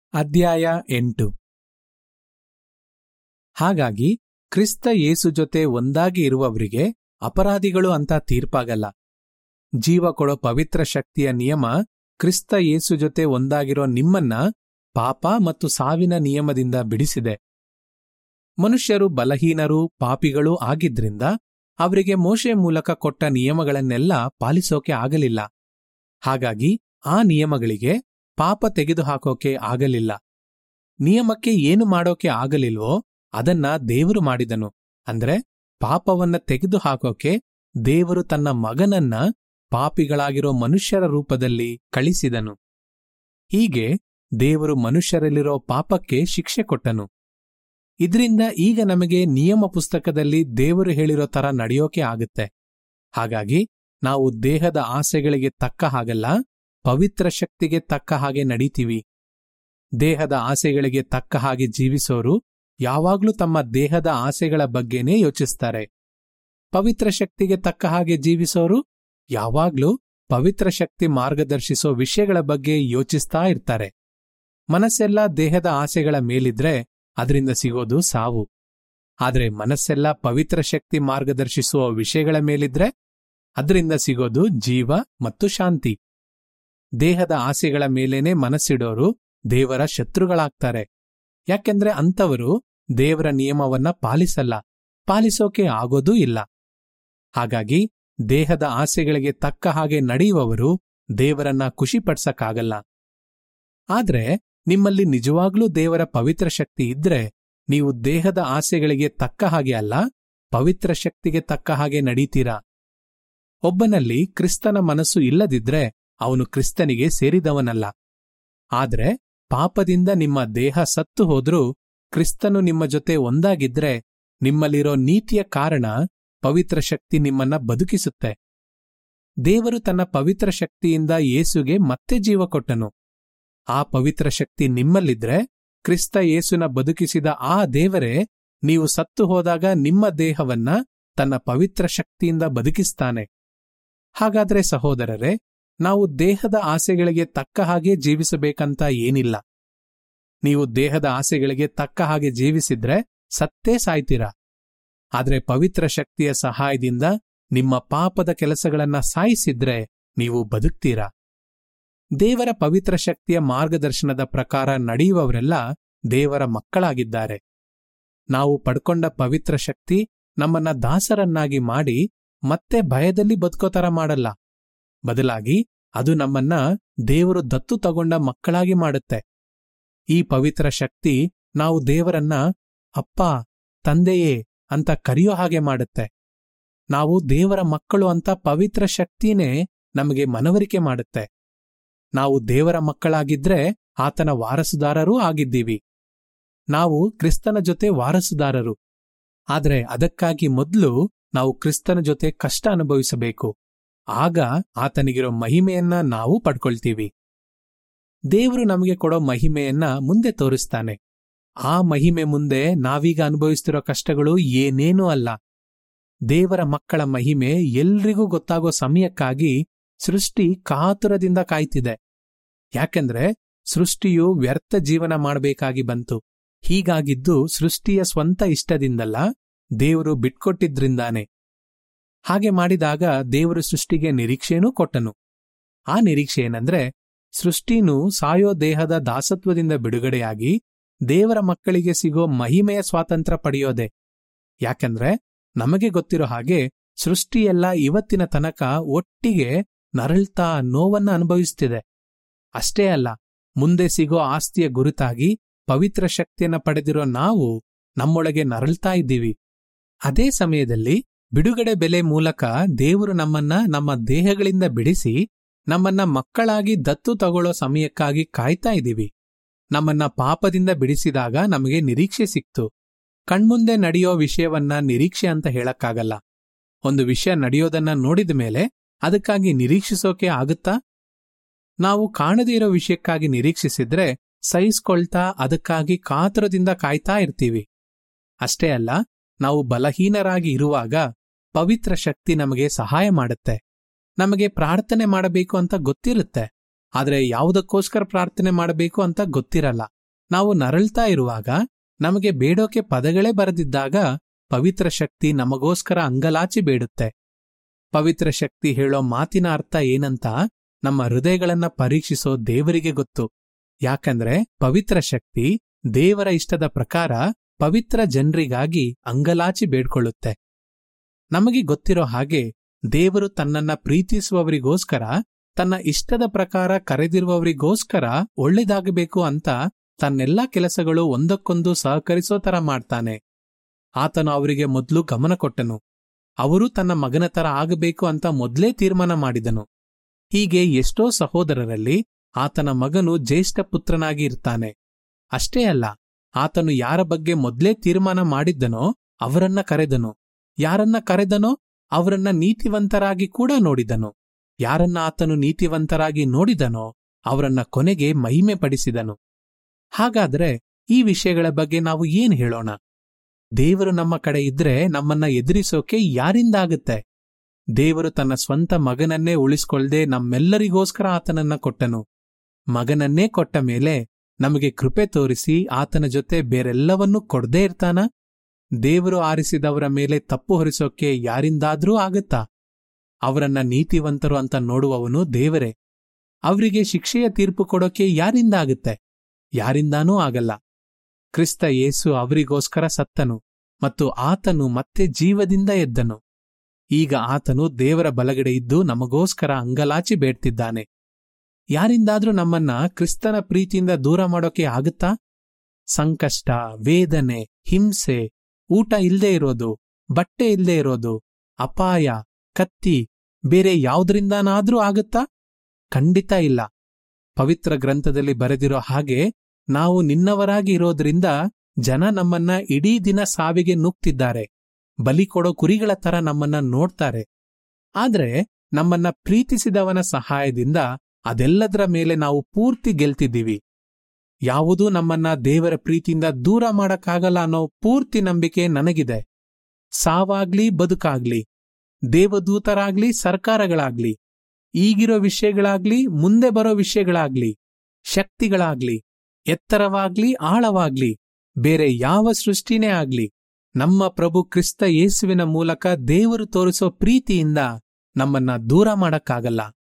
ಅಧ್ಯಾಯ ಎಂಟು ಹಾಗಾಗಿ ಕ್ರಿಸ್ತ ಯೇಸು ಜೊತೆ ಒಂದಾಗಿ ಇರುವವರಿಗೆ ಅಪರಾಧಿಗಳು ಅಂತ ತೀರ್ಪಾಗಲ್ಲ ಜೀವ ಕೊಡೋ ಪವಿತ್ರ ಶಕ್ತಿಯ ನಿಯಮ ಕ್ರಿಸ್ತ ಯೇಸು ಜೊತೆ ಒಂದಾಗಿರೋ ನಿಮ್ಮನ್ನ ಪಾಪ ಮತ್ತು ಸಾವಿನ ನಿಯಮದಿಂದ ಬಿಡಿಸಿದೆ ಮನುಷ್ಯರು ಬಲಹೀನರೂ ಪಾಪಿಗಳೂ ಆಗಿದ್ರಿಂದ ಅವರಿಗೆ ಮೋಶೆ ಮೂಲಕ ಕೊಟ್ಟ ನಿಯಮಗಳನ್ನೆಲ್ಲ ಪಾಲಿಸೋಕೆ ಆಗಲಿಲ್ಲ ಹಾಗಾಗಿ ಆ ನಿಯಮಗಳಿಗೆ ಪಾಪ ತೆಗೆದುಹಾಕೋಕೆ ಆಗಲಿಲ್ಲ ನಿಯಮಕ್ಕೆ ಏನು ಮಾಡೋಕೆ ಆಗಲಿಲ್ವೋ ಅದನ್ನ ದೇವರು ಮಾಡಿದನು ಅಂದ್ರೆ ಪಾಪವನ್ನ ತೆಗೆದುಹಾಕೋಕೆ ದೇವರು ತನ್ನ ಮಗನನ್ನ ಪಾಪಿಗಳಾಗಿರೋ ಮನುಷ್ಯರ ರೂಪದಲ್ಲಿ ಕಳಿಸಿದನು ಹೀಗೆ ದೇವರು ಮನುಷ್ಯರಲ್ಲಿರೋ ಪಾಪಕ್ಕೆ ಶಿಕ್ಷೆ ಕೊಟ್ಟನು ಇದರಿಂದ ಈಗ ನಮಗೆ ನಿಯಮ ಪುಸ್ತಕದಲ್ಲಿ ದೇವರು ಹೇಳಿರೋ ತರ ನಡೆಯೋಕೆ ಆಗುತ್ತೆ ಹಾಗಾಗಿ ನಾವು ದೇಹದ ಆಸೆಗಳಿಗೆ ತಕ್ಕ ಹಾಗಲ್ಲ ಪವಿತ್ರ ಶಕ್ತಿಗೆ ತಕ್ಕ ಹಾಗೆ ನಡೀತೀವಿ ದೇಹದ ಆಸೆಗಳಿಗೆ ತಕ್ಕ ಹಾಗೆ ಜೀವಿಸೋರು ಯಾವಾಗ್ಲೂ ತಮ್ಮ ದೇಹದ ಆಸೆಗಳ ಬಗ್ಗೆನೇ ಯೋಚಿಸ್ತಾರೆ ಪವಿತ್ರ ಶಕ್ತಿಗೆ ತಕ್ಕ ಹಾಗೆ ಜೀವಿಸೋರು ಯಾವಾಗ್ಲೂ ಪವಿತ್ರ ಶಕ್ತಿ ಮಾರ್ಗದರ್ಶಿಸೋ ವಿಷಯಗಳ ಬಗ್ಗೆ ಯೋಚಿಸ್ತಾ ಇರ್ತಾರೆ ಮನಸ್ಸೆಲ್ಲ ದೇಹದ ಆಸೆಗಳ ಮೇಲಿದ್ರೆ ಅದರಿಂದ ಸಿಗೋದು ಸಾವು ಆದ್ರೆ ಮನಸ್ಸೆಲ್ಲ ಪವಿತ್ರ ಶಕ್ತಿ ಮಾರ್ಗದರ್ಶಿಸುವ ವಿಷಯಗಳ ಮೇಲಿದ್ರೆ ಅದರಿಂದ ಸಿಗೋದು ಜೀವ ಮತ್ತು ಶಾಂತಿ ದೇಹದ ಆಸೆಗಳ ಮೇಲೇನೆ ಮನಸ್ಸಿಡೋರು ದೇವರ ಶತ್ರುಗಳಾಗ್ತಾರೆ ಯಾಕೆಂದ್ರೆ ಅಂಥವರು ದೇವರ ನಿಯಮವನ್ನ ಪಾಲಿಸಲ್ಲ ಪಾಲಿಸೋಕೆ ಆಗೋದೂ ಇಲ್ಲ ಹಾಗಾಗಿ ದೇಹದ ಆಸೆಗಳಿಗೆ ತಕ್ಕ ಹಾಗೆ ನಡೆಯುವವರು ದೇವರನ್ನ ಖುಷಿಪಡ್ಸಕ್ಕಾಗಲ್ಲ ಆದ್ರೆ ನಿಮ್ಮಲ್ಲಿ ನಿಜವಾಗ್ಲೂ ದೇವರ ಪವಿತ್ರ ಶಕ್ತಿ ಇದ್ರೆ ನೀವು ದೇಹದ ಆಸೆಗಳಿಗೆ ತಕ್ಕ ಹಾಗೆ ಅಲ್ಲ ಪವಿತ್ರ ಶಕ್ತಿಗೆ ತಕ್ಕ ಹಾಗೆ ನಡೀತೀರಾ ಒಬ್ಬನಲ್ಲಿ ಕ್ರಿಸ್ತನ ಮನಸ್ಸು ಇಲ್ಲದಿದ್ರೆ ಅವನು ಕ್ರಿಸ್ತನಿಗೆ ಸೇರಿದವನಲ್ಲ ಆದ್ರೆ ಪಾಪದಿಂದ ನಿಮ್ಮ ದೇಹ ಸತ್ತು ಹೋದ್ರೂ ಕ್ರಿಸ್ತನು ನಿಮ್ಮ ಜೊತೆ ಒಂದಾಗಿದ್ರೆ ನಿಮ್ಮಲ್ಲಿರೋ ನೀತಿಯ ಕಾರಣ ಪವಿತ್ರ ಶಕ್ತಿ ನಿಮ್ಮನ್ನ ಬದುಕಿಸುತ್ತೆ ದೇವರು ತನ್ನ ಪವಿತ್ರ ಶಕ್ತಿಯಿಂದ ಯೇಸುಗೆ ಮತ್ತೆ ಜೀವ ಕೊಟ್ಟನು ಆ ಪವಿತ್ರ ಶಕ್ತಿ ನಿಮ್ಮಲ್ಲಿದ್ರೆ ಕ್ರಿಸ್ತ ಯೇಸುನ ಬದುಕಿಸಿದ ಆ ದೇವರೇ ನೀವು ಸತ್ತು ಹೋದಾಗ ನಿಮ್ಮ ದೇಹವನ್ನ ತನ್ನ ಪವಿತ್ರ ಶಕ್ತಿಯಿಂದ ಬದುಕಿಸ್ತಾನೆ ಹಾಗಾದ್ರೆ ಸಹೋದರರೇ ನಾವು ದೇಹದ ಆಸೆಗಳಿಗೆ ತಕ್ಕ ಹಾಗೆ ಜೀವಿಸಬೇಕಂತ ಏನಿಲ್ಲ ನೀವು ದೇಹದ ಆಸೆಗಳಿಗೆ ತಕ್ಕ ಹಾಗೆ ಜೀವಿಸಿದ್ರೆ ಸತ್ತೇ ಸಾಯ್ತೀರಾ ಆದ್ರೆ ಪವಿತ್ರ ಶಕ್ತಿಯ ಸಹಾಯದಿಂದ ನಿಮ್ಮ ಪಾಪದ ಕೆಲಸಗಳನ್ನ ಸಾಯಿಸಿದ್ರೆ ನೀವು ಬದುಕ್ತೀರಾ ದೇವರ ಪವಿತ್ರ ಶಕ್ತಿಯ ಮಾರ್ಗದರ್ಶನದ ಪ್ರಕಾರ ನಡೆಯುವವರೆಲ್ಲ ದೇವರ ಮಕ್ಕಳಾಗಿದ್ದಾರೆ ನಾವು ಪಡ್ಕೊಂಡ ಪವಿತ್ರ ಶಕ್ತಿ ನಮ್ಮನ್ನ ದಾಸರನ್ನಾಗಿ ಮಾಡಿ ಮತ್ತೆ ಭಯದಲ್ಲಿ ಬದುಕೋತರ ಮಾಡಲ್ಲ ಬದಲಾಗಿ ಅದು ನಮ್ಮನ್ನ ದೇವರು ದತ್ತು ತಗೊಂಡ ಮಕ್ಕಳಾಗಿ ಮಾಡುತ್ತೆ ಈ ಪವಿತ್ರ ಶಕ್ತಿ ನಾವು ದೇವರನ್ನ ಅಪ್ಪ ತಂದೆಯೇ ಅಂತ ಕರೆಯೋ ಹಾಗೆ ಮಾಡುತ್ತೆ ನಾವು ದೇವರ ಮಕ್ಕಳು ಅಂತ ಪವಿತ್ರ ಶಕ್ತಿನೇ ನಮಗೆ ಮನವರಿಕೆ ಮಾಡುತ್ತೆ ನಾವು ದೇವರ ಮಕ್ಕಳಾಗಿದ್ರೆ ಆತನ ವಾರಸುದಾರರೂ ಆಗಿದ್ದೀವಿ ನಾವು ಕ್ರಿಸ್ತನ ಜೊತೆ ವಾರಸುದಾರರು ಆದ್ರೆ ಅದಕ್ಕಾಗಿ ಮೊದಲು ನಾವು ಕ್ರಿಸ್ತನ ಜೊತೆ ಕಷ್ಟ ಅನುಭವಿಸಬೇಕು ಆಗ ಆತನಿಗಿರೋ ಮಹಿಮೆಯನ್ನ ನಾವು ಪಡ್ಕೊಳ್ತೀವಿ ದೇವರು ನಮಗೆ ಕೊಡೋ ಮಹಿಮೆಯನ್ನ ಮುಂದೆ ತೋರಿಸ್ತಾನೆ ಆ ಮಹಿಮೆ ಮುಂದೆ ನಾವೀಗ ಅನುಭವಿಸ್ತಿರೋ ಕಷ್ಟಗಳು ಏನೇನೂ ಅಲ್ಲ ದೇವರ ಮಕ್ಕಳ ಮಹಿಮೆ ಎಲ್ರಿಗೂ ಗೊತ್ತಾಗೋ ಸಮಯಕ್ಕಾಗಿ ಸೃಷ್ಟಿ ಕಾತುರದಿಂದ ಕಾಯ್ತಿದೆ ಯಾಕೆಂದ್ರೆ ಸೃಷ್ಟಿಯು ವ್ಯರ್ಥ ಜೀವನ ಮಾಡಬೇಕಾಗಿ ಬಂತು ಹೀಗಾಗಿದ್ದು ಸೃಷ್ಟಿಯ ಸ್ವಂತ ಇಷ್ಟದಿಂದಲ್ಲ ದೇವರು ಬಿಟ್ಕೊಟ್ಟಿದ್ರಿಂದಾನೆ ಹಾಗೆ ಮಾಡಿದಾಗ ದೇವರು ಸೃಷ್ಟಿಗೆ ನಿರೀಕ್ಷೆನೂ ಕೊಟ್ಟನು ಆ ನಿರೀಕ್ಷೆ ಏನಂದ್ರೆ ಸೃಷ್ಟಿನೂ ಸಾಯೋ ದೇಹದ ದಾಸತ್ವದಿಂದ ಬಿಡುಗಡೆಯಾಗಿ ದೇವರ ಮಕ್ಕಳಿಗೆ ಸಿಗೋ ಮಹಿಮೆಯ ಸ್ವಾತಂತ್ರ್ಯ ಪಡೆಯೋದೆ ಯಾಕಂದ್ರೆ ನಮಗೆ ಗೊತ್ತಿರೋ ಹಾಗೆ ಸೃಷ್ಟಿಯೆಲ್ಲ ಇವತ್ತಿನ ತನಕ ಒಟ್ಟಿಗೆ ನರಳ್ತಾ ನೋವನ್ನ ಅನುಭವಿಸ್ತಿದೆ ಅಷ್ಟೇ ಅಲ್ಲ ಮುಂದೆ ಸಿಗೋ ಆಸ್ತಿಯ ಗುರುತಾಗಿ ಪವಿತ್ರ ಶಕ್ತಿಯನ್ನ ಪಡೆದಿರೋ ನಾವು ನಮ್ಮೊಳಗೆ ನರಳ್ತಾ ಇದ್ದೀವಿ ಅದೇ ಸಮಯದಲ್ಲಿ ಬಿಡುಗಡೆ ಬೆಲೆ ಮೂಲಕ ದೇವರು ನಮ್ಮನ್ನ ನಮ್ಮ ದೇಹಗಳಿಂದ ಬಿಡಿಸಿ ನಮ್ಮನ್ನ ಮಕ್ಕಳಾಗಿ ದತ್ತು ತಗೊಳ್ಳೋ ಸಮಯಕ್ಕಾಗಿ ಕಾಯ್ತಾ ಇದ್ದೀವಿ ನಮ್ಮನ್ನ ಪಾಪದಿಂದ ಬಿಡಿಸಿದಾಗ ನಮಗೆ ನಿರೀಕ್ಷೆ ಸಿಕ್ತು ಕಣ್ಮುಂದೆ ನಡೆಯೋ ವಿಷಯವನ್ನ ನಿರೀಕ್ಷೆ ಅಂತ ಹೇಳಕ್ಕಾಗಲ್ಲ ಒಂದು ವಿಷಯ ನಡೆಯೋದನ್ನ ನೋಡಿದ ಮೇಲೆ ಅದಕ್ಕಾಗಿ ನಿರೀಕ್ಷಿಸೋಕೆ ಆಗುತ್ತಾ ನಾವು ಕಾಣದೇ ಇರೋ ವಿಷಯಕ್ಕಾಗಿ ನಿರೀಕ್ಷಿಸಿದ್ರೆ ಸಹಿಸ್ಕೊಳ್ತಾ ಅದಕ್ಕಾಗಿ ಕಾತುರದಿಂದ ಕಾಯ್ತಾ ಇರ್ತೀವಿ ಅಷ್ಟೇ ಅಲ್ಲ ನಾವು ಬಲಹೀನರಾಗಿ ಇರುವಾಗ ಪವಿತ್ರ ಶಕ್ತಿ ನಮಗೆ ಸಹಾಯ ಮಾಡುತ್ತೆ ನಮಗೆ ಪ್ರಾರ್ಥನೆ ಮಾಡಬೇಕು ಅಂತ ಗೊತ್ತಿರುತ್ತೆ ಆದ್ರೆ ಯಾವುದಕ್ಕೋಸ್ಕರ ಪ್ರಾರ್ಥನೆ ಮಾಡಬೇಕು ಅಂತ ಗೊತ್ತಿರಲ್ಲ ನಾವು ನರಳ್ತಾ ಇರುವಾಗ ನಮಗೆ ಬೇಡೋಕೆ ಪದಗಳೇ ಬರದಿದ್ದಾಗ ಪವಿತ್ರ ಶಕ್ತಿ ನಮಗೋಸ್ಕರ ಅಂಗಲಾಚಿ ಬೇಡುತ್ತೆ ಪವಿತ್ರ ಶಕ್ತಿ ಹೇಳೋ ಮಾತಿನ ಅರ್ಥ ಏನಂತ ನಮ್ಮ ಹೃದಯಗಳನ್ನ ಪರೀಕ್ಷಿಸೋ ದೇವರಿಗೆ ಗೊತ್ತು ಯಾಕಂದ್ರೆ ಪವಿತ್ರ ಶಕ್ತಿ ದೇವರ ಇಷ್ಟದ ಪ್ರಕಾರ ಪವಿತ್ರ ಜನರಿಗಾಗಿ ಅಂಗಲಾಚಿ ಬೇಡ್ಕೊಳ್ಳುತ್ತೆ ನಮಗೆ ಗೊತ್ತಿರೋ ಹಾಗೆ ದೇವರು ತನ್ನನ್ನ ಪ್ರೀತಿಸುವವರಿಗೋಸ್ಕರ ತನ್ನ ಇಷ್ಟದ ಪ್ರಕಾರ ಕರೆದಿರುವವರಿಗೋಸ್ಕರ ಒಳ್ಳೆದಾಗಬೇಕು ಅಂತ ತನ್ನೆಲ್ಲಾ ಕೆಲಸಗಳು ಒಂದಕ್ಕೊಂದು ಸಹಕರಿಸೋ ತರ ಮಾಡ್ತಾನೆ ಆತನು ಅವರಿಗೆ ಮೊದಲು ಗಮನ ಕೊಟ್ಟನು ಅವರು ತನ್ನ ಮಗನ ತರ ಆಗಬೇಕು ಅಂತ ಮೊದಲೇ ತೀರ್ಮಾನ ಮಾಡಿದನು ಹೀಗೆ ಎಷ್ಟೋ ಸಹೋದರರಲ್ಲಿ ಆತನ ಮಗನು ಜ್ಯೇಷ್ಠ ಪುತ್ರನಾಗಿ ಇರ್ತಾನೆ ಅಷ್ಟೇ ಅಲ್ಲ ಆತನು ಯಾರ ಬಗ್ಗೆ ಮೊದಲೇ ತೀರ್ಮಾನ ಮಾಡಿದ್ದನೋ ಅವರನ್ನ ಕರೆದನು ಯಾರನ್ನ ಕರೆದನೋ ಅವರನ್ನ ನೀತಿವಂತರಾಗಿ ಕೂಡ ನೋಡಿದನು ಯಾರನ್ನ ಆತನು ನೀತಿವಂತರಾಗಿ ನೋಡಿದನೋ ಅವರನ್ನ ಕೊನೆಗೆ ಮಹಿಮೆ ಪಡಿಸಿದನು ಹಾಗಾದ್ರೆ ಈ ವಿಷಯಗಳ ಬಗ್ಗೆ ನಾವು ಏನ್ ಹೇಳೋಣ ದೇವರು ನಮ್ಮ ಕಡೆ ಇದ್ರೆ ನಮ್ಮನ್ನ ಎದುರಿಸೋಕೆ ಯಾರಿಂದಾಗುತ್ತೆ ದೇವರು ತನ್ನ ಸ್ವಂತ ಮಗನನ್ನೇ ಉಳಿಸ್ಕೊಳ್ದೆ ನಮ್ಮೆಲ್ಲರಿಗೋಸ್ಕರ ಆತನನ್ನ ಕೊಟ್ಟನು ಮಗನನ್ನೇ ಕೊಟ್ಟ ಮೇಲೆ ನಮಗೆ ಕೃಪೆ ತೋರಿಸಿ ಆತನ ಜೊತೆ ಬೇರೆಲ್ಲವನ್ನೂ ಕೊಡದೇ ಇರ್ತಾನ ದೇವರು ಆರಿಸಿದವರ ಮೇಲೆ ತಪ್ಪು ಹೊರಿಸೋಕೆ ಯಾರಿಂದಾದ್ರೂ ಆಗತ್ತಾ ಅವರನ್ನ ನೀತಿವಂತರು ಅಂತ ನೋಡುವವನು ದೇವರೇ ಅವರಿಗೆ ಶಿಕ್ಷೆಯ ತೀರ್ಪು ಕೊಡೋಕೆ ಯಾರಿಂದ ಆಗುತ್ತೆ ಯಾರಿಂದಾನೂ ಆಗಲ್ಲ ಕ್ರಿಸ್ತ ಯೇಸು ಅವರಿಗೋಸ್ಕರ ಸತ್ತನು ಮತ್ತು ಆತನು ಮತ್ತೆ ಜೀವದಿಂದ ಎದ್ದನು ಈಗ ಆತನು ದೇವರ ಬಲಗಡೆ ಇದ್ದು ನಮಗೋಸ್ಕರ ಅಂಗಲಾಚಿ ಬೇಡ್ತಿದ್ದಾನೆ ಯಾರಿಂದಾದ್ರೂ ನಮ್ಮನ್ನ ಕ್ರಿಸ್ತನ ಪ್ರೀತಿಯಿಂದ ದೂರ ಮಾಡೋಕೆ ಆಗುತ್ತಾ ಸಂಕಷ್ಟ ವೇದನೆ ಹಿಂಸೆ ಊಟ ಇಲ್ದೇ ಇರೋದು ಬಟ್ಟೆ ಇಲ್ದೇ ಇರೋದು ಅಪಾಯ ಕತ್ತಿ ಬೇರೆ ಯಾವುದರಿಂದನಾದ್ರೂ ಆಗುತ್ತಾ ಖಂಡಿತ ಇಲ್ಲ ಪವಿತ್ರ ಗ್ರಂಥದಲ್ಲಿ ಬರೆದಿರೋ ಹಾಗೆ ನಾವು ನಿನ್ನವರಾಗಿ ಇರೋದ್ರಿಂದ ಜನ ನಮ್ಮನ್ನ ಇಡೀ ದಿನ ಸಾವಿಗೆ ನುಗ್ತಿದ್ದಾರೆ ಬಲಿ ಕೊಡೋ ಕುರಿಗಳ ತರ ನಮ್ಮನ್ನ ನೋಡ್ತಾರೆ ಆದ್ರೆ ನಮ್ಮನ್ನ ಪ್ರೀತಿಸಿದವನ ಸಹಾಯದಿಂದ ಅದೆಲ್ಲದರ ಮೇಲೆ ನಾವು ಪೂರ್ತಿ ಗೆಲ್ತಿದ್ದೀವಿ ಯಾವುದೂ ನಮ್ಮನ್ನ ದೇವರ ಪ್ರೀತಿಯಿಂದ ದೂರ ಮಾಡಕ್ಕಾಗಲ್ಲ ಅನ್ನೋ ಪೂರ್ತಿ ನಂಬಿಕೆ ನನಗಿದೆ ಸಾವಾಗ್ಲಿ ಬದುಕಾಗ್ಲಿ ದೇವದೂತರಾಗ್ಲಿ ಸರ್ಕಾರಗಳಾಗ್ಲಿ ಈಗಿರೋ ವಿಷಯಗಳಾಗ್ಲಿ ಮುಂದೆ ಬರೋ ವಿಷಯಗಳಾಗ್ಲಿ ಶಕ್ತಿಗಳಾಗ್ಲಿ ಎತ್ತರವಾಗ್ಲಿ ಆಳವಾಗ್ಲಿ ಬೇರೆ ಯಾವ ಸೃಷ್ಟಿನೇ ಆಗ್ಲಿ ನಮ್ಮ ಪ್ರಭು ಕ್ರಿಸ್ತ ಯೇಸುವಿನ ಮೂಲಕ ದೇವರು ತೋರಿಸೋ ಪ್ರೀತಿಯಿಂದ ನಮ್ಮನ್ನ ದೂರ ಮಾಡಕ್ಕಾಗಲ್ಲ